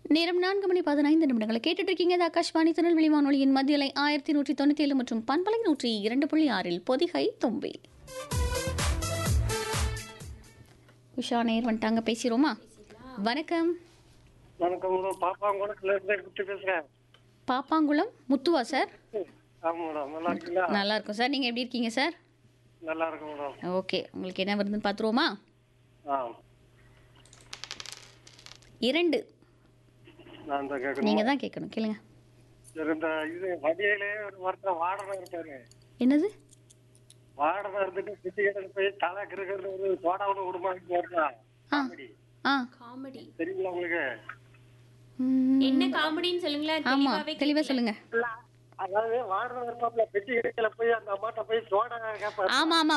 நேரம் நான்கு மணி பதினைந்து நிமிடங்களை கேட்டுட்டு இருக்கீங்க இது ஆகாஷ்வாணி திருநெல்வேலி வானொலியின் மத்தியலை ஆயிரத்தி நூற்றி தொண்ணூற்றி ஏழு மற்றும் பண்பலை நூற்றி இரண்டு புள்ளி ஆறில் பொதிகை தும்பி உஷா நேர் வந்துட்டாங்க பேசிடுவோமா வணக்கம் வணக்கம் மேடம் பாப்பாங்குளத்துல இருந்து குட்டி பேசுறேன் பாப்பாங்குளம் முத்துவா சார் ஆமா மேடம் நல்லா இருக்கீங்களா நல்லா இருக்கும் சார் நீங்கள் எப்படி இருக்கீங்க சார் நல்லா இருக்கும் மேடம் ஓகே உங்களுக்கு என்ன வருதுன்னு பார்த்துருவோமா ஆ இரண்டு நான் தான் கேட்கணும் நீங்கள் தான் கேட்கணும் கேளுங்க சரி, இந்த இது வடியிலே ஒரு ஒருத்தர் வாடகை இருப்பாரு என்னது வாடகை இருந்துட்டு பிச்சு கிட்ட போய் தலை கிருக்கிறது ஒரு சோடாவில் விடுமான்னு போடுறா ஆ ஆ காமெடி தெரியுங்களா உங்களுக்கு ம், என்ன காமெடின்னு சொல்லுங்களேன் ஆமா தெளிவாவே தெளிவாக சொல்லுங்க அதாவது வாடகை இருப்பாப்ல பிச்சு கிடைக்கல போய் அந்த அம்மாட்ட போய் சோடா கேட்பாரு ஆமா ஆமா